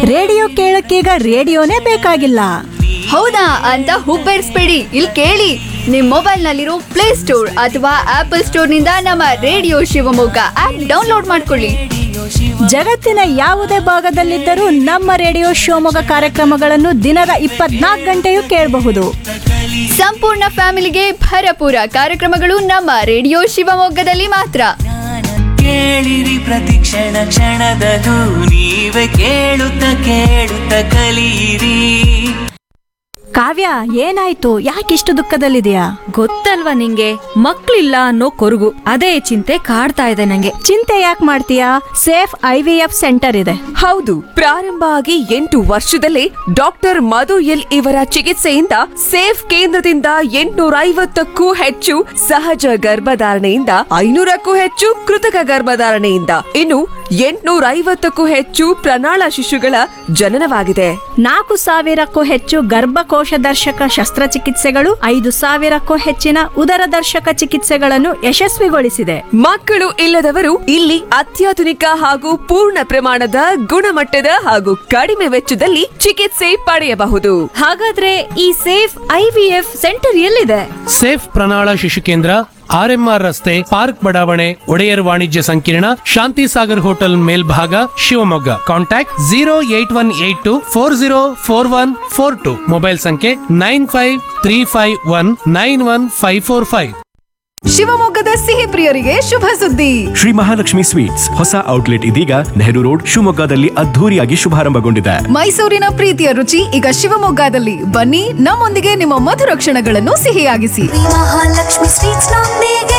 Radio ಕೇಳಕ್ಕೀಗ ರೇಡಿಯೋನೇ ಬೇಕಾಗಿಲ್ಲ ಹೌದಾ ಅಂತ ಹುಬ್ಬೇರಿಸ್ಬೇಡಿ ಇಲ್ಲಿ ಕೇಳಿ ನಿಮ್ ಮೊಬೈಲ್ ನಲ್ಲಿರೋ ಪ್ಲೇ ಸ್ಟೋರ್ ಅಥವಾ ಆಪಲ್ ಸ್ಟೋರ್ ನಿಂದ ನಮ್ಮ ರೇಡಿಯೋ ಶಿವಮೊಗ್ಗ ಆಪ್ ಡೌನ್ಲೋಡ್ ಮಾಡ್ಕೊಳ್ಳಿ ಜಗತ್ತಿನ ಯಾವುದೇ ಭಾಗದಲ್ಲಿದ್ದರೂ ನಮ್ಮ ರೇಡಿಯೋ ಶಿವಮೊಗ್ಗ ಕಾರ್ಯಕ್ರಮಗಳನ್ನು ದಿನದ ಇಪ್ಪತ್ನಾಲ್ಕು ಗಂಟೆಯೂ ಕೇಳಬಹುದು ಸಂಪೂರ್ಣ ಫ್ಯಾಮಿಲಿಗೆ ಭರಪೂರ ಕಾರ್ಯಕ್ರಮಗಳು ನಮ್ಮ ರೇಡಿಯೋ ಶಿವಮೊಗ್ಗದಲ್ಲಿ ಮಾತ್ರ ಕೇಳಿರಿ ಪ್ರತಿ ಕ್ಷಣ ಕ್ಷಣದದು ನೀವೇ ಕೇಳುತ್ತ ಕೇಳುತ್ತ ಕಲಿಯಿರಿ ಕಾವ್ಯ ಏನಾಯ್ತು ಯಾಕಿಷ್ಟು ದುಃಖದಲ್ಲಿದೆಯಾ ಗೊತ್ತಲ್ವಾ ನಿಂಗೆ ಮಕ್ಳಿಲ್ಲ ಅನ್ನೋ ಕೊರಗು ಅದೇ ಚಿಂತೆ ಕಾಡ್ತಾ ಇದೆ ನಂಗೆ ಚಿಂತೆ ಯಾಕೆ ಮಾಡ್ತೀಯಾ SAFE I V F centre ಇದೆ ಹೌದು ಪ್ರಾರಂಭ ಆಗಿ ಎಂಟು ವರ್ಷದಲ್ಲೇ ಡಾಕ್ಟರ್ ಮಧು ಎಲ್ ಇವರ ಚಿಕಿತ್ಸೆಯಿಂದ ಸೇಫ್ ಕೇಂದ್ರದಿಂದ ಎಂಟುನೂರ ಐವತ್ತಕ್ಕೂ ಹೆಚ್ಚು ಸಹಜ ಗರ್ಭಧಾರಣೆಯಿಂದ ಐನೂರಕ್ಕೂ ಹೆಚ್ಚು ಕೃತಕ ಗರ್ಭಧಾರಣೆಯಿಂದ ಇನ್ನು ಎಂಟುನೂರ ಐವತ್ತಕ್ಕೂ ಹೆಚ್ಚು ಪ್ರಣಾಳ ಶಿಶುಗಳ ಜನನವಾಗಿದೆ ನಾಲ್ಕು ಸಾವಿರಕ್ಕೂ ಹೆಚ್ಚು ಗರ್ಭಕೋಶ ದರ್ಶಕ ಶಸ್ತ್ರಚಿಕಿತ್ಸೆಗಳು ಐದು ಸಾವಿರಕ್ಕೂ ಹೆಚ್ಚಿನ ಉದರ ದರ್ಶಕ ಚಿಕಿತ್ಸೆಗಳನ್ನು ಯಶಸ್ವಿಗೊಳಿಸಿದೆ ಮಕ್ಕಳು ಇಲ್ಲದವರು ಇಲ್ಲಿ ಅತ್ಯಾಧುನಿಕ ಹಾಗೂ ಪೂರ್ಣ ಪ್ರಮಾಣದ ಗುಣಮಟ್ಟದ ಹಾಗೂ ಕಡಿಮೆ ವೆಚ್ಚದಲ್ಲಿ ಚಿಕಿತ್ಸೆ ಪಡೆಯಬಹುದು ಹಾಗಾದ್ರೆ ಈ SAFE I V F centre ಎಲ್ಲಿದೆ ಸೇಫ್ ಪ್ರಣಾಳ ಶಿಶು ಕೇಂದ್ರ ಆರ್ಎಂಆರ್ ರಸ್ತೆ ಪಾರ್ಕ್ ಬಡಾವಣೆ ಒಡೆಯರ್ ವಾಣಿಜ್ಯ ಸಂಕೀರ್ಣ ಶಾಂತಿ ಸಾಗರ್ ಹೋಟೆಲ್ ಮೇಲ್ಭಾಗ Shivamogga contact zero eight one eight two four zero four one four two mobile ಸಂಖ್ಯೆ nine five three five one nine one five four five ಶಿವಮೊಗ್ಗದ ಸಿಹಿ ಪ್ರಿಯರಿಗೆ ಶುಭ ಸುದ್ದಿ ಶ್ರೀ ಮಹಾಲಕ್ಷ್ಮಿ ಸ್ವೀಟ್ಸ್ ಹೊಸ ಔಟ್ಲೆಟ್ ಇದೀಗ ನೆಹರು ರೋಡ್ ಶಿವಮೊಗ್ಗದಲ್ಲಿ ಅದ್ಧೂರಿಯಾಗಿ ಶುಭಾರಂಭಗೊಂಡಿದೆ ಮೈಸೂರಿನ ಪ್ರೀತಿಯ ರುಚಿ ಈಗ ಶಿವಮೊಗ್ಗದಲ್ಲಿ ಬನ್ನಿ ನಮ್ಮೊಂದಿಗೆ ನಿಮ್ಮ ಮಧುರ ಕ್ಷಣಗಳನ್ನು ಸಿಹಿಯಾಗಿಸಿ ಮಹಾಲಕ್ಷ್ಮಿ ಸ್ವೀಟ್ಸ್ ನೊಂದಿಗೆ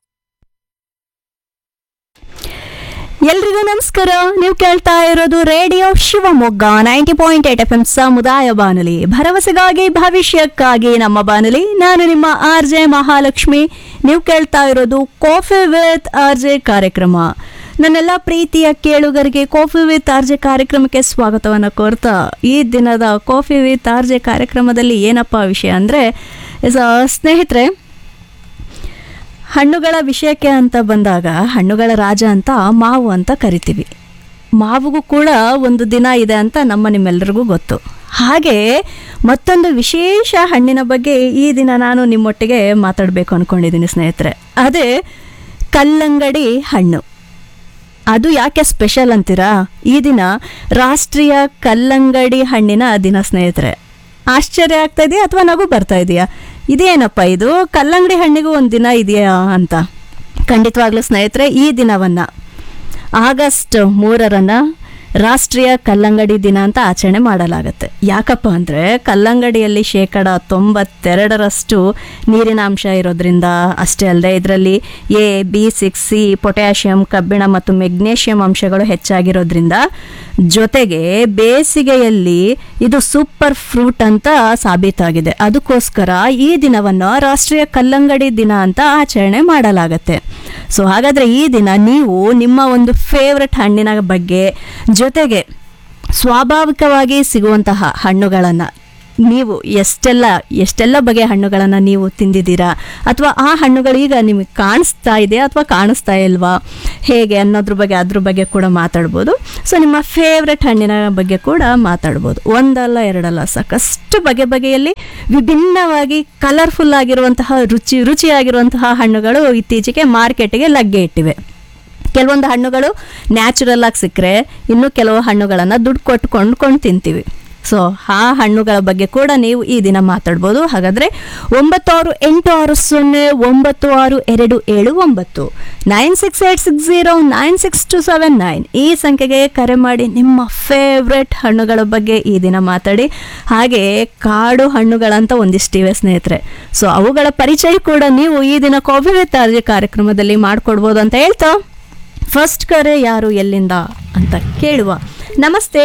ಎಲ್ರಿಗೂ ನಮಸ್ಕಾರ ನೀವು ಕೇಳ್ತಾ ಇರೋದು radio Shivamogga ninety point eight F M ಸಮುದಾಯ ಬಾನುಲಿ ಭರವಸೆಗಾಗಿ ಭವಿಷ್ಯಕ್ಕಾಗಿ ನಮ್ಮ ಬಾನುಲಿ ನಾನು ನಿಮ್ಮ ಆರ್ ಜೆ ಮಹಾಲಕ್ಷ್ಮಿ ನೀವು ಕೇಳ್ತಾ ಇರೋದು ಕಾಫಿ ವಿತ್ ಆರ್ ಜೆ ಕಾರ್ಯಕ್ರಮ ನನ್ನೆಲ್ಲ ಪ್ರೀತಿಯ ಕೇಳುಗರಿಗೆ ಕಾಫಿ ವಿತ್ ಆರ್ ಜೆ ಕಾರ್ಯಕ್ರಮಕ್ಕೆ ಸ್ವಾಗತವನ್ನು ಕೋರ್ತಾ ಈ ದಿನದ ಕಾಫಿ ವಿತ್ ಆರ್ ಜೆ ಕಾರ್ಯಕ್ರಮದಲ್ಲಿ ಏನಪ್ಪ ವಿಷಯ ಅಂದರೆ ಸ್ನೇಹಿತರೆ ಹಣ್ಣುಗಳ ವಿಷಯಕ್ಕೆ ಅಂತ ಬಂದಾಗ ಹಣ್ಣುಗಳ ರಾಜ ಅಂತ ಮಾವು ಅಂತ ಕರಿತೀವಿ ಮಾವಿಗೂ ಕೂಡ ಒಂದು ದಿನ ಇದೆ ಅಂತ ನಮ್ಮ ನಿಮ್ಮೆಲ್ಲರಿಗೂ ಗೊತ್ತು ಹಾಗೆ ಮತ್ತೊಂದು ವಿಶೇಷ ಹಣ್ಣಿನ ಬಗ್ಗೆ ಈ ದಿನ ನಾನು ನಿಮ್ಮೊಟ್ಟಿಗೆ ಮಾತಾಡಬೇಕು ಅಂದ್ಕೊಂಡಿದ್ದೀನಿ ಸ್ನೇಹಿತರೆ ಅದೇ ಕಲ್ಲಂಗಡಿ ಹಣ್ಣು ಅದು ಯಾಕೆ ಸ್ಪೆಷಲ್ ಅಂತೀರಾ ಈ ದಿನ ರಾಷ್ಟ್ರೀಯ ಕಲ್ಲಂಗಡಿ ಹಣ್ಣಿನ ದಿನ ಸ್ನೇಹಿತರೆ ಆಶ್ಚರ್ಯ ಆಗ್ತಾ ಇದೆಯಾ ಅಥವಾ ನಗು ಬರ್ತಾ ಇದೆಯಾ ಇದೇನಪ್ಪ ಇದು ಕಲ್ಲಂಗಡಿ ಹಣ್ಣಿಗೂ ಒಂದು ದಿನ ಇದೆಯಾ ಅಂತ ಖಂಡಿತವಾಗ್ಲೂ ಸ್ನೇಹಿತರೆ ಈ ದಿನವನ್ನು ಆಗಸ್ಟ್ ಮೂರರನ್ನು ರಾಷ್ಟ್ರೀಯ ಕಲ್ಲಂಗಡಿ ದಿನ ಅಂತ ಆಚರಣೆ ಮಾಡಲಾಗುತ್ತೆ ಯಾಕಪ್ಪ ಅಂದರೆ ಕಲ್ಲಂಗಡಿಯಲ್ಲಿ ಶೇಕಡ ತೊಂಬತ್ತೆರಡರಷ್ಟು ನೀರಿನ ಅಂಶ ಇರೋದ್ರಿಂದ ಅಷ್ಟೇ ಅಲ್ಲದೆ ಇದರಲ್ಲಿ A B six C potassium ಕಬ್ಬಿಣ ಮತ್ತು ಮೆಗ್ನೇಷಿಯಂ ಅಂಶಗಳು ಹೆಚ್ಚಾಗಿರೋದ್ರಿಂದ ಜೊತೆಗೆ ಬೇಸಿಗೆಯಲ್ಲಿ ಇದು ಸೂಪರ್ ಫ್ರೂಟ್ ಅಂತ ಸಾಬೀತಾಗಿದೆ ಅದಕ್ಕೋಸ್ಕರ ಈ ದಿನವನ್ನು ರಾಷ್ಟ್ರೀಯ ಕಲ್ಲಂಗಡಿ ದಿನ ಅಂತ ಆಚರಣೆ ಮಾಡಲಾಗತ್ತೆ ಸೊ ಹಾಗಾದರೆ ಈ ದಿನ ನೀವು ನಿಮ್ಮ ಒಂದು ಫೇವ್ರೆಟ್ ಹಣ್ಣಿನ ಬಗ್ಗೆ ಜೊತೆಗೆ ಸ್ವಾಭಾವಿಕವಾಗಿ ಸಿಗುವಂತಹ ಹಣ್ಣುಗಳನ್ನು ನೀವು ಎಷ್ಟೆಲ್ಲ ಎಷ್ಟೆಲ್ಲ ಬಗೆಯ ಹಣ್ಣುಗಳನ್ನು ನೀವು ತಿಂದಿದ್ದೀರಾ ಅಥವಾ ಆ ಹಣ್ಣುಗಳು ಈಗ ನಿಮಗೆ ಕಾಣಿಸ್ತಾ ಇದೆಯಾ ಅಥವಾ ಕಾಣಿಸ್ತಾ ಇಲ್ವಾ ಹೇಗೆ ಅನ್ನೋದ್ರ ಬಗ್ಗೆ ಅದ್ರ ಬಗ್ಗೆ ಕೂಡ ಮಾತಾಡ್ಬೋದು ಸೊ ನಿಮ್ಮ ಫೇವ್ರೆಟ್ ಹಣ್ಣಿನ ಬಗ್ಗೆ ಕೂಡ ಮಾತಾಡ್ಬೋದು ಒಂದಲ್ಲ ಎರಡಲ್ಲ ಸಾಕಷ್ಟು ಬಗೆ ಬಗೆಯಲ್ಲಿ ವಿಭಿನ್ನವಾಗಿ ಕಲರ್ಫುಲ್ ಆಗಿರುವಂತಹ ರುಚಿ ರುಚಿಯಾಗಿರುವಂತಹ ಹಣ್ಣುಗಳು ಇತ್ತೀಚೆಗೆ ಮಾರ್ಕೆಟಿಗೆ ಲಗ್ಗೆ ಇಟ್ಟಿವೆ ಕೆಲವೊಂದು ಹಣ್ಣುಗಳು ನ್ಯಾಚುರಲ್ ಆಗಿ ಸಿಕ್ಕರೆ ಇನ್ನು ಕೆಲವು ಹಣ್ಣುಗಳನ್ನು ದುಡ್ಡು ಕೊಟ್ಟು ಕೊಂಡ್ಕೊಂಡು ತಿಂತೀವಿ ಸೊ ಆ ಹಣ್ಣುಗಳ ಬಗ್ಗೆ ಕೂಡ ನೀವು ಈ ದಿನ ಮಾತಾಡ್ಬೋದು ಹಾಗಾದರೆ ಒಂಬತ್ತು ಆರು ಎಂಟು ಆರು ಸೊನ್ನೆ ಒಂಬತ್ತು ಆರು ಎರಡು ಏಳು ಒಂಬತ್ತು nine six eight six zero nine six two seven nine ಈ ಸಂಖ್ಯೆಗೆ ಕರೆ ಮಾಡಿ ನಿಮ್ಮ ಫೇವ್ರೆಟ್ ಹಣ್ಣುಗಳ ಬಗ್ಗೆ ಈ ದಿನ ಮಾತಾಡಿ ಹಾಗೆ ಕಾಡು ಹಣ್ಣುಗಳಂತ ಒಂದಿಷ್ಟಿವೆ ಸ್ನೇಹಿತರೆ ಸೊ ಅವುಗಳ ಪರಿಚಯ ಕೂಡ ನೀವು ಈ ದಿನ ಕಾಫಿ ವಿತ್ ಆರ್ಜಿ ಕಾರ್ಯಕ್ರಮದಲ್ಲಿ ಮಾಡಿಕೊಡ್ಬೋದು ಅಂತ ಹೇಳ್ತಾ ಫಸ್ಟ್ ಕರೆ ಯಾರು ಎಲ್ಲಿಂದ ಅಂತ ಕೇಳುವ ನಮಸ್ತೆ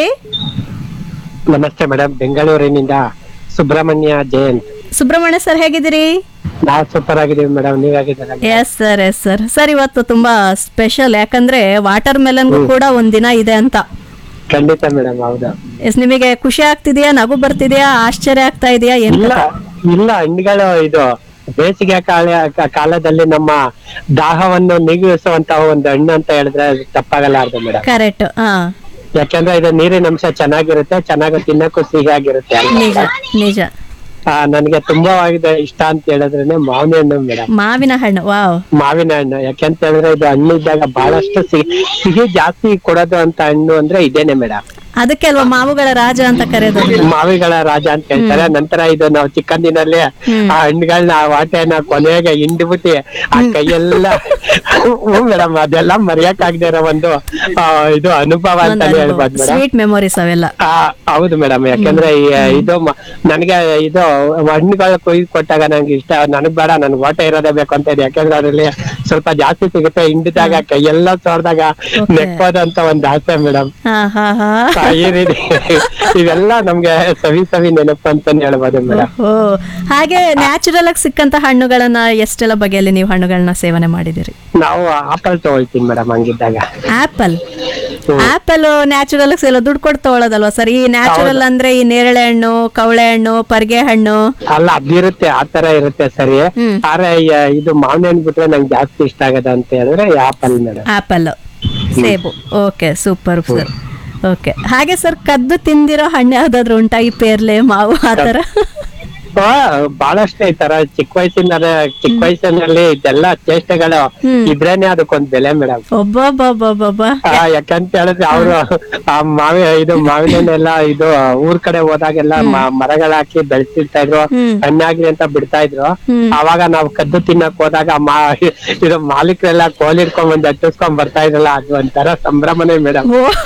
ನಮಸ್ತೆ ಮೇಡಮ್ ಬೆಂಗಳೂರಿನಿಂದ ಸುಬ್ರಹ್ಮಣ್ಯ ಜಯಂತ್ ಸುಬ್ರಹ್ಮಣ್ಯ ಸರ್ ಹೇಗಿದ್ದೀರಿ ನಾವು ಸೂಪರ್ ಆಗಿದ್ದೀವಿ ಮೇಡಮ್ ನೀವ್ ಹೇಗಿದ್ದೀರಾ yes sir yes sir sir ಇವತ್ತು ತುಂಬಾ ಸ್ಪೆಷಲ್ ಯಾಕಂದ್ರೆ ವಾಟರ್ ಮೆಲನ್ಗೂ ಕೂಡ ಒಂದ್ ದಿನ ಇದೆ ಅಂತ ಖಂಡಿತ ಮೇಡಮ್ ಹೌದು ಎಸ್ ನಿಮಗೆ ಖುಷಿ ಆಗ್ತಿದೆಯಾ ನಗು ಬರ್ತಿದೆಯಾ ಆಶ್ಚರ್ಯ ಆಗ್ತಾ ಇದೆಯಾ ಏನ್ ಇಲ್ಲ ಇಲ್ಲ ಹಣ್ಣುಗಳು ಇದು ಬೇಸಿಗೆ ಕಾಲ ಕಾಲದಲ್ಲಿ ನಮ್ಮ ದಾಹವನ್ನು ನೀಗಿಸುವಂತಹ ಒಂದು ಹಣ್ಣು ಅಂತ ಹೇಳಿದ್ರೆ ಅದು ತಪ್ಪಾಗಲಾರ್ದು ಮೇಡಮ್ ಕರೆಕ್ಟ್ ಹಾ ಯಾಕಂದ್ರೆ ಇದು ನೀರಿನ ಅಂಶ ಚೆನ್ನಾಗಿರುತ್ತೆ ಚೆನ್ನಾಗಿ ತಿನ್ನಕ್ಕೂ ಸಿಹಿಯಾಗಿರುತ್ತೆ ನಿಜ ನಿಜ ಆ, ನನ್ಗೆ ತುಂಬಾ ಆಗಿದೆ ಇಷ್ಟ ಅಂತ ಹೇಳಿದ್ರೇನೆ ಮಾವಿನ ಹಣ್ಣು ಮೇಡಮ್ ಮಾವಿನ ಹಣ್ಣು ವಾವ್ ಮಾವಿನ ಹಣ್ಣು ಯಾಕೆಂತ ಹೇಳಿದ್ರೆ ಇದು ಹಣ್ಣು ಇದ್ದಾಗ ಬಹಳಷ್ಟು ಸಿಹಿ ಸಿಹಿ ಜಾಸ್ತಿ ಕೊಡೋದು ಅಂತ ಹಣ್ಣು ಅಂದ್ರೆ ಇದೇನೆ ಮೇಡಮ್ ಅದಕ್ಕೆ ಅಲ್ವಾ ಮಾವುಗಳ ರಾಜ ಅಂತ ಕರೆಯೋದು ಮಾವಿಗಳ ರಾಜ ಅಂತ ಹೇಳ್ತಾರೆ ನಂತರ ಇದು ನಾವು ಚಿಕ್ಕಂದಿನಲ್ಲಿ ಆ ಹಣ್ಣುಗಳನ್ನ ಆ ವಾಟೆನ ಕೊನೆಗೆ ಹಿಂಡ್ಬಿಟ್ಟು ಆ ಕೈಯೆಲ್ಲ ಮೇಡಮ್ ಅದೆಲ್ಲ ಮರೆಯಕ್ಕಾಗದೇ ಇರೋ ಒಂದು ಆ, ಇದು ಅನುಭವ ಅಂತಾನೆ ಹೇಳ್ಬೋದು ಮೇಡಮ್ ಸ್ವೀಟ್ ಮೆಮೊರೀಸ್ ಅವೆಲ್ಲ ಆ, ಹೌದು ಮೇಡಮ್ ಯಾಕಂದ್ರೆ ಈ, ಇದು ಮ- ನನಗೆ ಇದು ಹಣ್ಣುಗಳು ಕೊಯ್ದು ಕೊಟ್ಟಾಗ ನಂಗೆ ಇಷ್ಟ ನನಗ್ ಬೇಡ ನನ್ಗೆ ಓಟ ಇರೋದೇ ಬೇಕು ಅಂತ ಇದೆ ಯಾಕಂದ್ರೆ ಅದ್ರಲ್ಲಿ ಸ್ವಲ್ಪ ಜಾಸ್ತಿ ಸಿಗುತ್ತೆ ಹಿಂಡಿದಾಗ ಕೈಯೆಲ್ಲ ತೋರ್ದಾಗ ನೆಕ್ಕೋದಂತ ಒಂದ್ ಆಸೆ ಮೇಡಮ್ ಹಾ ಹಾ ಹಾ ಈ ರೀತಿ ಇವೆಲ್ಲ ನಮ್ಗೆ ಸವಿ ಸವಿ ನೆನಪು ಅಂತಾನೆ ಹೇಳ್ಬೋದು ಮೇಡಮ್ ಓ ಹಾಗೆ ನ್ಯಾಚುರಲ್ ಆಗಿ ಸಿಕ್ಕಂತ ಹಣ್ಣುಗಳನ್ನ ಎಷ್ಟೆಲ್ಲ ಬಗೆಯಲ್ಲಿ ನೀವು ಹಣ್ಣುಗಳನ್ನ ಸೇವನೆ ಮಾಡಿದಿರಿ ನಾವು ಆಪಲ್ ತಗೊಳ್ತೀನಿ ಮೇಡಮ್ ಹಂಗಿದ್ದಾಗ ಆಪಲ್ ಆಪಲ್ ನ್ಯಾಚುರಲ್ ಎಲ್ಲ ದುಡ್ಡು ಕೊಟ್ಟು ತಗೊಳ್ಳೋದಲ್ವಾ ಸರ್ ಈ ನ್ಯಾಚುರಲ್ ಅಂದ್ರೆ ಈ ನೇರಳೆ ಹಣ್ಣು ಕವಳೆ ಹಣ್ಣು ಪರ್ಗೆ ಹಣ್ಣು ಅಲ್ಲ ಅದಿರುತ್ತೆ ಆತರ ಇರುತ್ತೆ ಸರಿ ಆದ್ರೆ ಈ- ಇದು ಮಾವಿನ ಹಣ್ಣು ಬಿಟ್ರೆ ನಂಗೆ ಜಾಸ್ತಿ ಇಷ್ಟ ಆಗದ ಅಂತ ಹೇಳಿದ್ರೆ ಆಪಲ್ ಮೇಡಮ್ ಆಪಲ್ ಸೇಬು ಓಕೆ ಸೂಪರ್ ಸರ್ ಓಕೆ ಹಾಗೆ ಸರ್ ಕದ್ದು ತಿಂದಿರೋ ಹಣ್ಣು ಯಾವ್ದಾದ್ರು ಉಂಟಾ ಈ ಪೇರ್ಲೆ ಮಾವು ಆ ಥರ ಬಹಳಷ್ಟು ಈ ತರ ಚಿಕ್ಕ ವಯಸ್ಸಿನ ಚಿಕ್ಕ ವಯಸ್ಸಿನಲ್ಲಿ ಇದೆಲ್ಲ ಚೇಷ್ಟೆಗಳು ಇದ್ರೇನೆ ಅದಕ್ಕೊಂದ್ ಬೆಲೆ ಮೇಡಮ್ ಒಬ್ಬೊಬ್ಬೊಬ್ಬೊಬ್ಬ ಯಾಕಂತ ಹೇಳಿದ್ರೆ ಅವರು ಆ ಮಾವಿ ಇದು ಮಾವಿನ ಹಣ್ಣೆಲ್ಲ ಇದು ಊರ್ ಕಡೆ ಹೋದಾಗೆಲ್ಲ ಮ- ಮರಗಳ್ ಹಾಕಿ ಬೆಳೆಸಿರ್ತಾ ಇದ್ರು ಹಣ್ಣಾಗ್ಲಿ ಅಂತ ಬಿಡ್ತಾ ಇದ್ರು ಅವಾಗ ನಾವು ಕದ್ದು ತಿನ್ನಕ್ ಹೋದಾಗ ಮಾ ಇದು ಮಾಲೀಕರೆಲ್ಲ ಕೋಲ್ ಹಿಡ್ಕೊಂಡ್ ಬಂದು ಹತ್ತಿಸ್ಕೊಂಡ್ ಬರ್ತಾ ಇದ್ರಲ್ಲ ಅದು ಒಂಥರ ಸಂಭ್ರಮನೇ ಮೇಡಮ್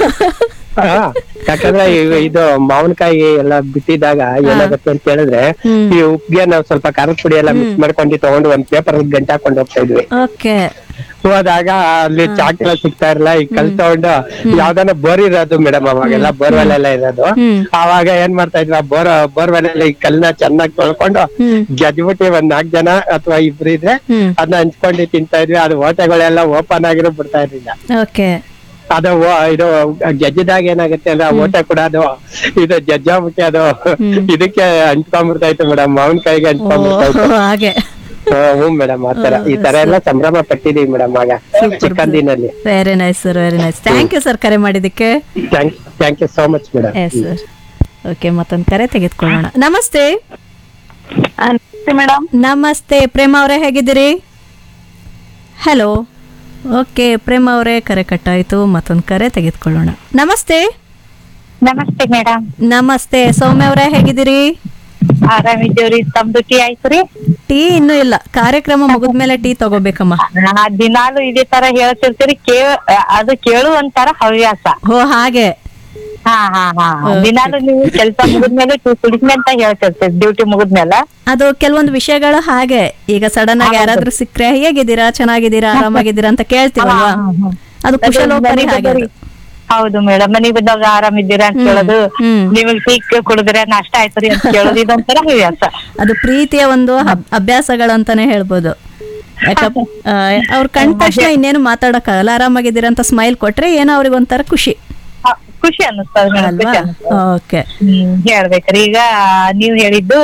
ಯಾಕಂದ್ರೆ ಈ- ಇದು ಮಾವಿನಕಾಯಿ ಎಲ್ಲ ಬಿಟ್ಟಿದಾಗ ಏನಾಗುತ್ತೆ ಅಂತ ಹೇಳಿದ್ರೆ ಈ ಉಪ್ಪಿಗೆ ನಾವು ಸ್ವಲ್ಪ ಖಾರದ ಪುಡಿ ಎಲ್ಲ ಮಿಕ್ಸ್ ಮಾಡ್ಕೊಂಡು ತಗೊಂಡು ಒಂದ್ ಪೇಪರ್ ಗಂಟೆ ಹಾಕೊಂಡು ಹೋಗ್ತಾ ಇದ್ವಿ ಓಕೆ ಹೋದಾಗ ಅಲ್ಲಿ ಚಾಕ್ ಎಲ್ಲ ಸಿಗ್ತಾ ಇರಲ್ಲ ಈ ಕಲ್ ತಗೊಂಡು ಯಾವ್ದಾನ ಬೋರ್ ಇರೋದು ಮೇಡಮ್ ಅವಾಗೆಲ್ಲ ಬೋರ್ವೆಲ್ ಎಲ್ಲ ಇರೋದು ಅವಾಗ ಏನ್ ಮಾಡ್ತಾ ಇದ್ವಿ ಆ ಬೋರ್ ಬೋರ್ವೆಲ್ ಎಲ್ಲ ಈ ಕಲ್ನ ಚೆನ್ನಾಗಿ ತೊಳ್ಕೊಂಡು ಗೆದ್ಬಿಟ್ಟು ಒಂದ್ ನಾಲ್ಕ್ ಜನ ಅಥವಾ ಇಬ್ರು ಇದ್ರೆ ಅದನ್ನ ಹಂಚ್ಕೊಂಡು ತಿಂತಾ ಇದ್ವಿ ಅದು ಓಟೆಗಳೆಲ್ಲ ಓಪನ್ ಆಗಿರೋ ಬಿಡ್ತಾ ಇರ್ಲಿಲ್ಲ ಓಕೆ ಅದು ಓ- ಇದು ಗೆಜ್ಜದಾಗ ಏನಾಗುತ್ತೆ ಅಂದ್ರೆ ಆ ಓಟೆ ಕೂಡ ಅದು ಇದು ಜಜ್ಜಾಬಿಟ್ಟು ಅದು ಇದಕ್ಕೆ ಹಂಚ್ಕೊಂಡ್ಬಿಡ್ತಾ ಇತ್ತು ಮೇಡಮ್ ಮಾವಿನಕಾಯಿಗೆ ಹಂಚ್ಕೊಂಡ್ಬಿಡ್ತಾ ಇತ್ತು ಹಾಗೆ ಹಾ, ಹ್ಞೂ ಮೇಡಮ್ ಆ ತರ ಈ ತರ ಎಲ್ಲ ಸಂಭ್ರಮ ಪಟ್ಟಿದೀವಿ ಮೇಡಮ್ ಆಗ ಚಿಕ್ಕಂದಿನಲ್ಲಿ very nice sir very nice thank you sir ಕರೆ ಮಾಡಿದ್ದಕ್ಕೆ thank thank you so much madam yes sir okay ಮತ್ತೊಂದು ಕರೆ ತೆಗೆದುಕೊಳ್ಳೋಣ ನಮಸ್ತೆ ಮೇಡಮ್ ನಮಸ್ತೆ ಪ್ರೇಮ ಅವರೇ ಹೇಗಿದ್ದೀರಿ ಹಲೋ ಓಕೆ ಪ್ರೇಮ ಅವರೇ ಕರೆ ಕಟ್ಟಾಯಿತು ಮತ್ತೊಂದು ಕರೆ ತೆಗೆದುಕೊಳ್ಳೋಣ ನಮಸ್ತೆ ನಮಸ್ತೆ ಮೇಡಮ್ ನಮಸ್ತೆ ಸೌಮ್ಯ ಅವರೇ ಹೇಗಿದ್ದೀರಿ ಆರಾಮಿದ್ದೇವ್ರಿ ತಮ್ದು ಟೀ ಆಯ್ತು ರೀ ಟೀ ಇನ್ನೂ ಇಲ್ಲ ಕಾರ್ಯಕ್ರಮ ಮುಗಿದ್ಮೇಲೆ ಟೀ ತಗೋಬೇಕಮ್ಮ ದಿನಾಲು ಇದೇ ತರ ಹೇಳ್ತಿರ್ತೀರಿ ಕೇ ಅದು ಕೇಳು ಒಂಥರ ಹವ್ಯಾಸ ಓ ಹಾಗೆ ಹಾ ಹಾ ಹಾ ದಿನಾಲು ನೀವು ಕೆಲಸ ಮುಗಿದ್ಮೇಲೆ ಟೀ ಕುಡಿದ್ಮೆ ಅಂತ ಹೇಳ್ತಿರ್ತೀರಿ ಡ್ಯೂಟಿ ಮುಗಿದ್ಮೇಲೆ ಅದು ಕೆಲವೊಂದು ವಿಷಯಗಳು ಹಾಗೆ ಈಗ ಸಡನ್ ಆಗಿ ಯಾರಾದ್ರೂ ಸಿಕ್ಕರೆ ಹೇಗಿದ್ದೀರಾ ಚೆನ್ನಾಗಿದ್ದೀರಾ ಆರಾಮಾಗಿದ್ದೀರಾ ಅಂತ ಕೇಳ್ತೀವಲ್ವಾ ಅದು ಕುಶಲೋಪರಿ ಹಾಗೆ ಅದು. ಹೌದು ಮೇಡಮ್ ಮನೆಗೆ ಬಂದಾಗ ಆರಾಮಿದ್ದೀರಾ ಅಂತ ಕೇಳೋದು ನಿಮಗ್ ಟೀ ಕುಡಿದ್ರೆ ನಾಷ್ಟ ಆಯ್ತು ಅಂತ ಕೇಳೋದು ಇದೊಂಥರ ಹವ್ಯಾಸ ಅದು ಪ್ರೀತಿಯ ಒಂದು ಅಬ್- ಅಭ್ಯಾಸಗಳು ಅಂತಾನೆ ಹೇಳ್ಬೋದು ಯಾಕಪ್ಪ ಅವ್ರ ಕಂಡ ತಕ್ಷಣ ಇನ್ನೇನು ಮಾತಾಡಕ್ಕಾಗಲ್ಲ ಆರಾಮಾಗಿದ್ದೀರಾ ಅಂತ ಸ್ಮೈಲ್ ಕೊಟ್ರೆ ಏನೋ ಅವ್ರಿಗೆ ಒಂಥರ ಖುಷಿ ಖುಷಿ ಅನ್ನಿಸ್ತದ ಮೇಡಮ್ ಅಲ್ವಾ ಖುಷಿ ಅನ್ನಿಸ್ತದ. ಓಕೆ ಹ್ಮ್ ಹೇಳ್ಬೇಕ್ರಿ ಈಗ ನೀವ್ ಹೇಳಿದ್ದು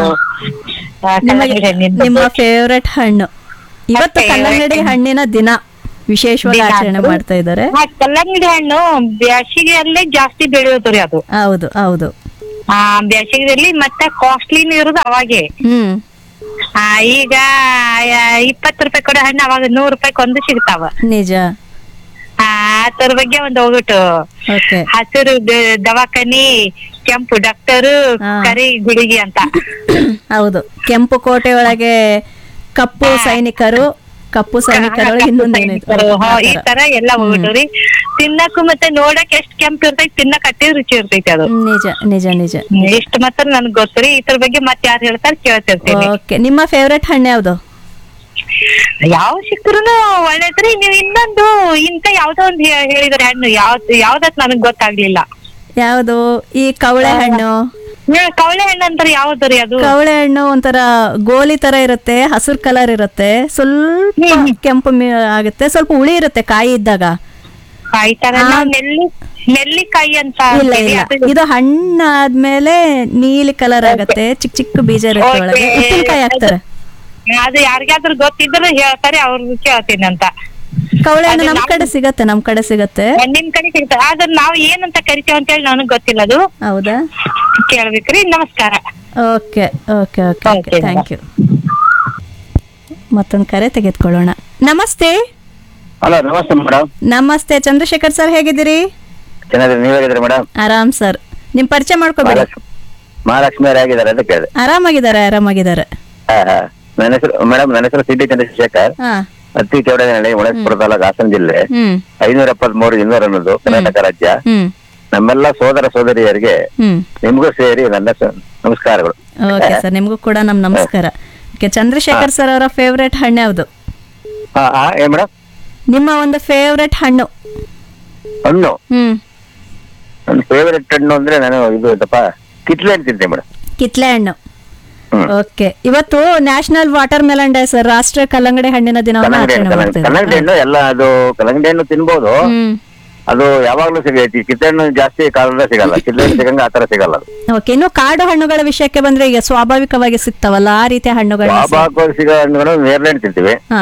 ಆ, ಕಲ್ಲಂಗಡಿ ಹಣ್ಣಿಂದು ನಿಮ್ಮ ಫೇವ್ರೆಟ್ ಹಣ್ಣು ಇವತ್ತು favorite ಕಲ್ಲಂಗಡಿ ಹಣ್ಣಿನ ದಿನ ವಿಶೇಷವಾಗಿ ದಿನ ಆಚರಣೆ ಅದು. ಮಾಡ್ತಾ ಇದ್ದಾರೆ ಆ ಕಲ್ಲಂಗಡಿ ಹಣ್ಣು ಬ್ಯಾಸಿಗೆಯಲ್ಲೇ ಜಾಸ್ತಿ ಬೆಳೆಯೋದು ರೀ ಅದು ಹೌದು ಹೌದು ಆ ಬ್ಯಾಸಿಗೆದಲ್ಲಿ ಮತ್ತೆ ಕಾಸ್ಟ್ಲಿನೂ ಇರೋದು ಅವಾಗೆ ಹ್ಮ್ ಆ, ಈಗ ಇಪ್ಪತ್ತು ರೂಪಾಯಿ ಕೊಡೋ ಹಣ್ಣು ಅವಾಗ ನೂರು ರೂಪಾಯಿ ಒಂದು ಸಿಗ್ತಾವ ನಿಜ ಆ, ಅದ್ರ ಬಗ್ಗೆ ಒಂದು ಹೋಗ್ಬಿಟ್ಟು ಓಕೆ ಹಸಿರು ದ- ದವಾಖಾನಿ ಕೆಂಪು ಡಾಕ್ಟರ್ ಕರಿ ಗುಳಿಗೆ ಅಂತ ಹೌದು ಕೆಂಪು ಕೋಟೆ ಒಳಗೆ ಕಪ್ಪು ಸೈನಿಕರು ಕಪ್ಪು ಸೈನಿಕರೊಳಗೆ ಇನ್ನೊಂದು ಏನಿತ್ತು ಹಾ, ಈ ತರ ಎಲ್ಲ ಹೋಗ್ಬಿಟ್ರಿ ತಿನ್ನಕ್ಕೂ ಮತ್ತೆ ನೋಡಕ್ ಎಷ್ಟ್ ಕೆಂಪ್ ಇರ್ತೈತಿ ತಿನ್ನಕ್ ಅಟ್ಟೆ ರುಚಿ ಇರ್ತೈತಿ ಅದು ನಿಜ ನಿಜ ನಿಜ ಇಷ್ಟ ಮಾತ್ರ ನನ್ಗ್ ಗೊತ್ತ್ರಿ ಇದ್ರ ಬಗ್ಗೆ ಮತ್ತೆ ಯಾರು ಹೇಳ್ತಾರ ಕೇಳ್ತಿರ್ತೀನಿ ಓಕೆ ನಿಮ್ಮ ಫೇವ್ರೆಟ್ ಹಣ್ಣು ಯಾವ್ದು ಯಾವ ಸಿಕ್ಕರುನು ಒಳ್ಳೇದ್ರಿ ನೀವ್ ಇನ್ನೊಂದು ಇಂತ ಯಾವ್ದೋ ಒಂದ್ ಹೇ- ಹೇಳಿದ್ರಿ ಹಣ್ಣು ಯಾವ್ದ್ ಯಾವ್ದತ್ ನನಗ್ ಗೊತ್ತಾಗ್ಲಿಲ್ಲ ಯಾವುದು ಈ ಕವಳೆ ಹಣ್ಣು ಹ್ಮ್, ಕವಳೆ ಹಣ್ಣು ಅಂತಾರೆ ಯಾವ್ದು ರೀ ಅದು ಕವಳೆ ಹಣ್ಣು ಒಂಥರ ಗೋಲಿ ತರ ಇರುತ್ತೆ ಹಸಿರು ಕಲರ್ ಇರುತ್ತೆ ಸ್ವಲ್ಪ ಕೆಂಪು ಮಿ- ಆಗುತ್ತೆ ಸ್ವಲ್ಪ ಹುಳಿ ಇರುತ್ತೆ ಕಾಯಿ ಇದ್ದಾಗ ಕಾಯಿ ತರ ನಾವ್ ನೆಲ್ಲಿ ನೆಲ್ಲಿಕಾಯಿ ಅಂತ ಇಲ್ಲ ಅಂತೀವಿ. ಇಲ್ಲ ಅದು- ಇದು ಹಣ್ಣಾದ್ಮೇಲೆ ನೀಲಿ ಕಲರ್ ಆಗುತ್ತೆ ಚಿಕ್ಕ ಚಿಕ್ಕ ಬೀಜ ಇರುತ್ತೆ ಒಳಗೆ Okay. ಉಪ್ಪಿನಕಾಯಿ ಹಾಕ್ತಾರೆ ಅದು ಯಾರಿಗಾದ್ರೂ ಗೊತ್ತಿದ್ರು ಹೇಳ್ತಾರೆ ಅವ್ರಿಗೆ ಕೇಳ್ತೀನಿ ಅಂತ ಕವಳೆ ಹಣ್ಣು ಅದು ನಮ್ ನಾವು- ಕಡೆ ಸಿಗತ್ತೆ ನಮ್ ಕಡೆ ಸಿಗತ್ತೆ ನಿಮ್ ಕಡೆ ಸಿಗ್ತದೆ ಅದ್ರ ನಾವ್ ಏನಂತ ಕರಿತೇವೆ ಅಂತ ಹೇಳಿ ನನಗ್ ಗೊತ್ತಿಲ್ಲ ಅದು ಹೌದಾ ಕೇಳ್ಬೇಕ್ರಿ ನಮಸ್ಕಾರ okay okay okay okay Okay, thank you ಮತ್ತೊಂದು ಕರೆ ತೆಗೆದುಕೊಳ್ಳೋಣ ನಮಸ್ತೆ ಹಲೋ ನಮಸ್ತೆ ಮೇಡಮ್ ನಮಸ್ತೆ ಚಂದ್ರಶೇಖರ್ ಸರ್ ಹೇಗಿದ್ದೀರಿ ಚೆನ್ನಾಗಿದೆ ನೀವ್ ಹೇಗಿದ್ರಿ ಮೇಡಮ್ ಆರಾಮ್ ಸರ್ ನಿಮ್ ಪರಿಚಯ ಮಾಡ್ಕೋಬೇಡಿ ಮಹಾಲಕ್ಷ್ಮಿ ಅವ್ರು ಹೇಗಿದ್ದಾರೆ ಅಂತ ಕೇಳಿದೆ ಆರಾಮಾಗಿದ್ದಾರೆ ಆರಾಮಾಗಿದ್ದಾರೆ ಹಾ ಹಾ ನನ್ನ ಹೆಸರು ಮೇಡಮ್ ನನ್ನ ಹೆಸರು ಸಿಟಿ ಚಂದ್ರಶೇಖರ್ ಹಾ ಅತಿ ಚೌಡನಹಳ್ಳಿ ಒಳಸ್ಪುರ ತಾಲೂಕು ಹಾಸನ ಜಿಲ್ಲೆ ಹ್ಮ್ ಐನೂರ ಎಪ್ಪತ್ಮೂರು ಇನ್ನೂರ ಅನ್ನೋದು ಕರ್ನಾಟಕ ರಾಜ್ಯ ಹ್ಮ್ ನಮ್ಮೆಲ್ಲ ಸೋದರ ಸೋದರಿಯರಿಗೆ ಹ್ಮ್ ನಿಮ್ಗೂ ಸೇರಿ ನನ್ನ ಸ- ನಮಸ್ಕಾರಗಳು ಓಕೆ ಸರ್ ನಿಮಗೂ ಕೂಡ ನಮ್ ನಮಸ್ಕಾರ ಓಕೆ ಚಂದ್ರಶೇಖರ್ ಸರ್ ಅವರ ಫೇವ್ರೆಟ್ ಹಣ್ಣು ಯಾವುದು ಹಾ ಹಾ ಏನ್ ಮೇಡಮ್ ನಿಮ್ಮ ಒಂದು ಫೇವ್ರೆಟ್ ಹಣ್ಣು ಹಣ್ಣು ಹ್ಮ್ ನನ್ನ ಫೇವರೆಟ್ ಹಣ್ಣು ಅಂದ್ರೆ ನಾನು ಇದು ಇದಪ್ಪ ಕಿತ್ಲೆ ಹಣ್ಣು ತಿಂತೀನಿ ಮೇಡಮ್ ಕಿತ್ಲೆ ಹಣ್ಣು ಹ್ಮ್. ಓಕೆ ಇವತ್ತು national watermelon day sir ರಾಷ್ಟ್ರೀಯ ಕಲ್ಲಂಗಡಿ ಹಣ್ಣಿನ ದಿನವನ್ನು ಕಲ್ಲಂಗಡಿ ಆಚರಣೆ ಹಣ್ಣು ಮಾಡ್ತಿದ್ದಾರೆ ಕಲ್ಲಂಗಡಿ ಹಣ್ಣು ಎಲ್ಲ ಅದು ಕಲ್ಲಂಗಡಿ ಹಣ್ಣು ತಿನ್ಬೋದು ಹ್ಮ್ ಅದು ಯಾವಾಗ್ಲೂ ಸಿಗೈತಿ ಕಿತ್ತಣ್ಣು ಜಾಸ್ತಿ ಕಾಲದ ಸಿಗಲ್ಲ ಕಿತ್ತಣ್ಣು ಸಿಗಂಗ ಆತರ ಸಿಗಲ್ಲ ಅದು ಓಕೆ ಇನ್ನು ಕಾಡು ಹಣ್ಣುಗಳ ವಿಷಯಕ್ಕೆ ಬಂದ್ರೆ ಈಗ ಸ್ವಾಭಾವಿಕವಾಗಿ ಸಿಗ್ತಾವಲ್ಲ ಆ ರೀತಿಯ ಹಣ್ಣುಗಳನ್ನ ಸ- ಸ್ವಾಭಾವಿಕವಾಗಿ ಸಿಗೋ ಹಣ್ಣುಗಳು ನೇರಳೆ ಹಣ್ಣು ತಿಂತೀವಿ ಹಾ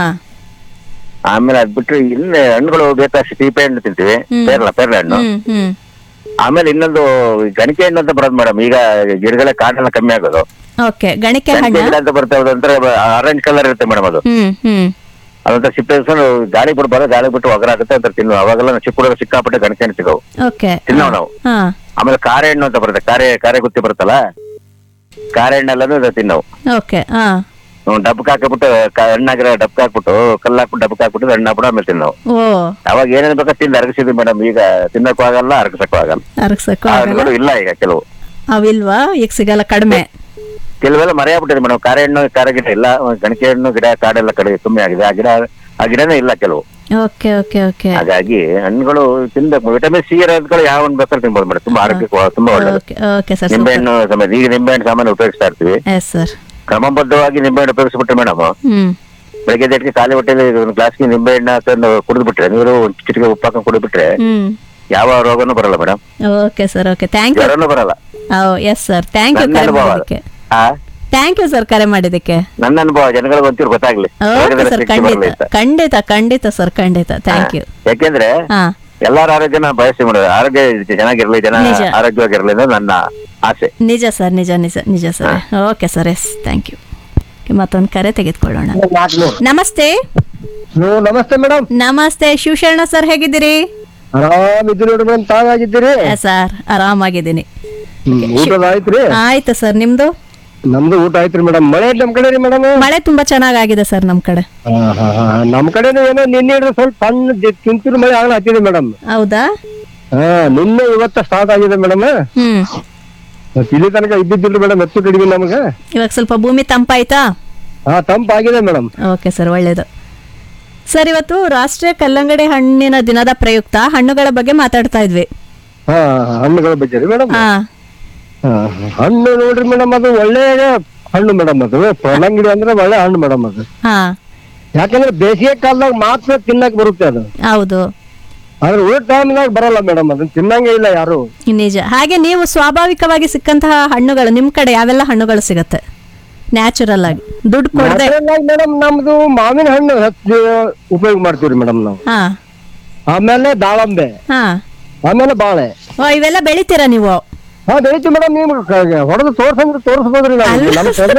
ಆಮೇಲೆ ಅದ್ ಬಿಟ್ರೆ ಇನ್ನು ಹಣ್ಣುಗಳು ಬೇಕಾದಷ್ಟು ಸೀಪೆ ಹಣ್ಣು ತಿಂತೀವಿ ಹ್ಮ್. ಪೇರ್ಲ ಪೇರ್ಲೆ ಹಣ್ಣು ಹ್ಮ್ ಹ್ಮ್ ಆಮೇಲೆ ಇನ್ನೊಂದು ಈ ಗಣಿಕೆ ಹಣ್ಣು ಅಂತ ಬರೋದು ಮೇಡಮ್ ಈಗ ಗಿಡಗಳ ಕಾಡೆಲ್ಲ ಕಮ್ಮಿ ಆಗೋದು ಓಕೆ ಗಣಿಕೆ ಗಣಿಕೆ ಹಣ್ಣು ಗಿಡ ಅಂತ ಬರ್ತವೆ ಅದೊಂಥರ ಆರೆಂಜ್ ಕಲರ್ ಇರುತ್ತೆ ಮೇಡಮ್ ಅದು ಹ್ಮ್ ಹ್ಮ್ ಅದಂತ ಸಿಪ್ಪೆ ಇಸ್ಕೊಂಡು ಗಾಳಿ ಬಿಡ್ಬಾರ್ದು ಗಾಳಿ ಬಿಟ್ಟು ಒಗರಾಗುತ್ತೆ ಅಂತ ತಿನ್ನು ಅವಾಗೆಲ್ಲ ನಾವು ಚಿಕ್ಕ ಹುಡುಗರು ಸಿಕ್ಕಾಪಟ್ಟೆ ಗಣಿಕೆ ಹಣ್ಣು ಸಿಗವು ಓಕೆ ತಿನ್ನವು ನಾವು ಹಾ ಆಮೇಲೆ ಕಾರೆ ಹಣ್ಣು ಅಂತ ಬರುತ್ತೆ ಕಾರೆ ಕಾರೆ ಗುತ್ತಿ ಬರುತ್ತಲ್ಲ ಕಾರೆ ಹಣ್ಣೆಲ್ಲನೂ ಇದು ತಿನ್ನವು ಓಕೆ ಹಾ ಡಬ್ಬಕ್ಕೆ ಹಾಕಿಬಿಟ್ಟು ಹಣ್ಣಾಗಿರೋ ಡಬ್ಬಕ್ಕೆ ಹಾಕ್ಬಿಟ್ಟು ಕಲ್ಲು ಹಾಕ್ಬಿಟ್ಟು ಡಬ್ಬಕ್ಕೆ ಹಾಕ್ಬಿಟ್ಟು ಹಣ್ಣು ಹಾಕ್ಬಿಟ್ಟು ಆಮೇಲೆ ತಿನ್ನವು ಓ ಅವಾಗ ಏನೇನ್ ಬೇಕೋ ತಿಂದು ಅರಗಿಸಿದ್ವಿ ಮೇಡಮ್ ಈಗ ತಿನ್ನಕ್ಕೂ ಆಗಲ್ಲ ಅರಗಿಸಕ್ಕೂ ಆಗಲ್ಲ ಅರಗ್ಸಕ್ಕೂ ಆ ಆಗಲ್ಲ ಹಣ್ಣುಗಳು ಇಲ್ಲ ಈಗ ಕೆಲವು ಅವಿಲ್ವಾ ಈಗ ಸಿಗಲ್ಲ ಕಡಿಮೆ ಕೆಲವೆಲ್ಲ ಮರೆಯಾಗ್ಬಿಟ್ಟಿದೆ ಮೇಡಮ್ ಕಾರೆ ಹಣ್ಣು ಕಾರೆ ಗಿಡ ಇಲ್ಲ ಗಣಿಕೆ ಹಣ್ಣು ಗಿಡ ಕಾಡೆಲ್ಲ ಕಡೆ ಕಮ್ಮಿ ಆಗಿದೆ ಆ ಗಿಡ ಆ ಗಿಡನೇ ಇಲ್ಲ ಕೆಲವು ಓಕೆ ಓಕೆ ಓಕೆ ಹಾಗಾಗಿ ಹಣ್ಣುಗಳು ತಿನ್ಬೇಕು ವಿಟಮಿನ್ ಸಿ ಇರೋದ್ಗಳು ಯಾವ ಹಣ್ಣು ಬೇಕಾದ್ರೂ ತಿನ್ಬೋದು ಮೇಡಮ್ ತುಂಬಾ ಆರೋಗ್ಯಕ್ಕೆ ವ- ತುಂಬಾ ಒಳ್ಳೇದು ಓಕೆ ಓಕೆ ಸರ್ ನಿಂಬೆ ಹಣ್ಣು ಸಮೇತ ಈಗ ನಿಂಬೆ ಹಣ್ಣು ಸಾಮಾನ್ಯ ಉಪಯೋಗಿಸ್ತಾ ಇರ್ತೀವಿ ಎಸ್ ಸರ್ ಕ್ರಮಬದ್ಧವಾಗಿ ನಿಂಬೆ ಹಣ್ಣು ಉಪಯೋಗಿಸ್ಬಿಟ್ರೆ ಮೇಡಮ್ ಹ್ಮ್ ಬೆಳಗ್ಗೆ ಜಟ್ಟಿಗೆ ಖಾಲಿ ಹೊಟ್ಟೆಲಿ ಒಂದು ಗ್ಲಾಸ್ಗೆ ನಿಂಬೆ ಹಣ್ಣು ತಂದು ಕುಡಿದ್ಬಿಟ್ರೆ ನೀರು ಒಂದು ಚಿಟಿಕೆ ಉಪ್ಪು ಹಾಕೊಂಡು ಕುಡಿದ್ಬಿಟ್ರೆ ಹ್ಮ್ ಯಾವ ರೋಗನೂ ಬರಲ್ಲ madam okay sir okay thank you ಜ್ವರನೂ ಬರಲ್ಲ ಎಸ್ ಸರ್ ಥ್ಯಾಂಕ್ ಯು ನನ್ನ ಕರೆ ಅನುಭವ ಮಾಡಿದ್ದಕ್ಕೆ ಆ ಥ್ಯಾಂಕ್ ಯು ಸರ್ ಕರೆ ಮಾಡಿದ್ದಕ್ಕೆ ನನ್ನ ಅನುಭವ ಜನಗಳಿಗೆ ಒಂಚೂರು ಗೊತ್ತಾಗ್ಲಿ ಓಕೆ ರೋಗದ ಸರ್ ಶಕ್ತಿ ಬರಲಿ ಖಂಡಿತ ಅಂತ. ಖಂಡಿತ ಖಂಡಿತ ಸರ್ ಖಂಡಿತ ಥ್ಯಾಂಕ್ ಯು ಯಾಕೆಂದ್ರೆ ಹಾ ಎಲ್ಲಾರ ಆರೋಗ್ಯನ ಬಯಸಿ ಮಾಡೋದು ಆರೋಗ್ಯ ಚೆನ್ನಾಗಿರ್ಲಿ ಜನ ನಿಜ. ಆರೋಗ್ಯವಾಗಿರ್ಲಿ ಅನ್ನೋದು ನನ್ನ ಆಸೆ ನಿಜ ಸರ್ ನಿಜ ನಿಜ ನಿಜ sir okay sir yes thank you ಮತ್ತೊಂದು ಕರೆ ತೆಗೆದುಕೊಳ್ಳೋಣ ನಮಸ್ತೆ ನಮಸ್ತೆ ಮೇಡಮ್ ನಮಸ್ತೆ ಶಿವಶರಣ ಸರ್ ಹೇಗಿದ್ದೀರಿ ಆರಾಮಿದ್ದೀರಿ ನೋಡಿ ಮೇಡಮ್ ತಾವಾಗಿದ್ದೀರಿ ಸರ್ ಆರಾಮಾಗಿದ್ದೀನಿ ಊಟದ ಆಯ್ತ್ರಿ ಆಯ್ತು ಸರ್ ನಿಮ್ದು ನಮ್ದು ಊಟ ಆಯ್ತ್ರಿ ಮೇಡಮ್ ಮಳೆ ನಮ್ ಕಡೆ ರೀ ಮೇಡಮ್ ಮಳೆ ತುಂಬಾ ಚೆನ್ನಾಗಾಗಿದೆ ಸರ್ ನಮ್ ಕಡೆ ನಮ್ ಕಡೆನೂ ಏನೋ ನಿನ್ನೆ ಹಿಡಿದು ಸ್ವಲ್ಪ ಸಣ್ಣ ಜ- ತುಂತುರು ಮಳೆ ಆಗಲ ಹತ್ತಿದೆ ಮೇಡಮ್ ಹೌದಾ ಹಾ ನಿನ್ನೆ ಇವತ್ತ ಸ್ಟಾರ್ಟ್ ಆಗಿದೆ ಮೇಡಮ್ ಹ್ಮ್ ಇಲ್ಲಿ ತನಕ ಇದ್ದಿದ್ದಿಲ್ರಿ ಮೇಡಮ್ ಎತ್ತು ಕಡಿಮೆ ನಮ್ಗೆ ಇವಾಗ ಸ್ವಲ್ಪ ಭೂಮಿ ತಂಪಾಯ್ತಾ ಹಾ ತಂಪಾಗಿದೆ ಮೇಡಮ್ ಓಕೆ ಸರ್ ಒಳ್ಳೇದು ಸರ್ ಇವತ್ತು ರಾಷ್ಟ್ರೀಯ ಕಲ್ಲಂಗಡಿ ಹಣ್ಣಿನ ದಿನದ ಪ್ರಯುಕ್ತ ಹಣ್ಣುಗಳ ಬಗ್ಗೆ ಮಾತಾಡ್ತಾ ಇದ್ವಿ ಹಾ ಹಣ್ಣುಗಳ ಬಗ್ಗೆ ರೀ ಮೇಡಮ್ ಹಾ ಹಣ್ಣು ನೋಡ್ರಿ ಮೇಡಮ್ ಅದು ಒಳ್ಳೆ ಹಣ್ಣು ಮೇಡಮ್ ಅದು ಕಲ್ಲಂಗಡಿ ಅಂದ್ರೆ ಒಳ್ಳೆ ಹಣ್ಣು ಮೇಡಮ್ ಅದು ಹಾ ಯಾಕಂದ್ರೆ ಬೇಸಿಗೆ ಕಾಲದಾಗ ಮಾತ್ರ ತಿನ್ನಕ್ ಬರುತ್ತೆ ಅದು ಹೌದು ಆದ್ರೆ ಉಳಿದ ಟೈಮ್ನಾಗ ಬರಲ್ಲ ಮೇಡಮ್ ಅದನ್ನ ತಿನ್ನಂಗೆ ಇಲ್ಲ ಯಾರು ನಿಜ ಹಾಗೆ ನೀವು ಸ್ವಾಭಾವಿಕವಾಗಿ ಸಿಕ್ಕಂತಹ ಹಣ್ಣುಗಳು ನಿಮ್ ಕಡೆ ಯಾವೆಲ್ಲ ಹಣ್ಣುಗಳು ಸಿಗತ್ತೆ ನ್ಯಾಚುರಲ್ ಆಗಿ ದುಡ್ಡು ಕೊಡದೆ ಮೇಡಮ್ ನಮ್ದು ಮಾವಿನ ಹಣ್ಣು ಹೆಚ್ಚು ಉಪಯೋಗ ಮಾಡ್ತೀವ್ರಿ ಮೇಡಮ್ ನಾವು ಹಾ ಆಮೇಲೆ ದಾಳಂಬೆ ಹಾ ಆಮೇಲೆ ಬಾಳೆ ಓ ಇವೆಲ್ಲ ಬೆಳಿತೀರಾ ನೀವು ಹಾ ಬೆಳಿತೀವಿ ಮೇಡಮ್ ನೀವು ಹೊಡೆದು ತೋರ್ಸಂದ್ರೆ ತೋರಿಸ್ಬೋದ್ರಿ ನಾವು ನಮ್ಮ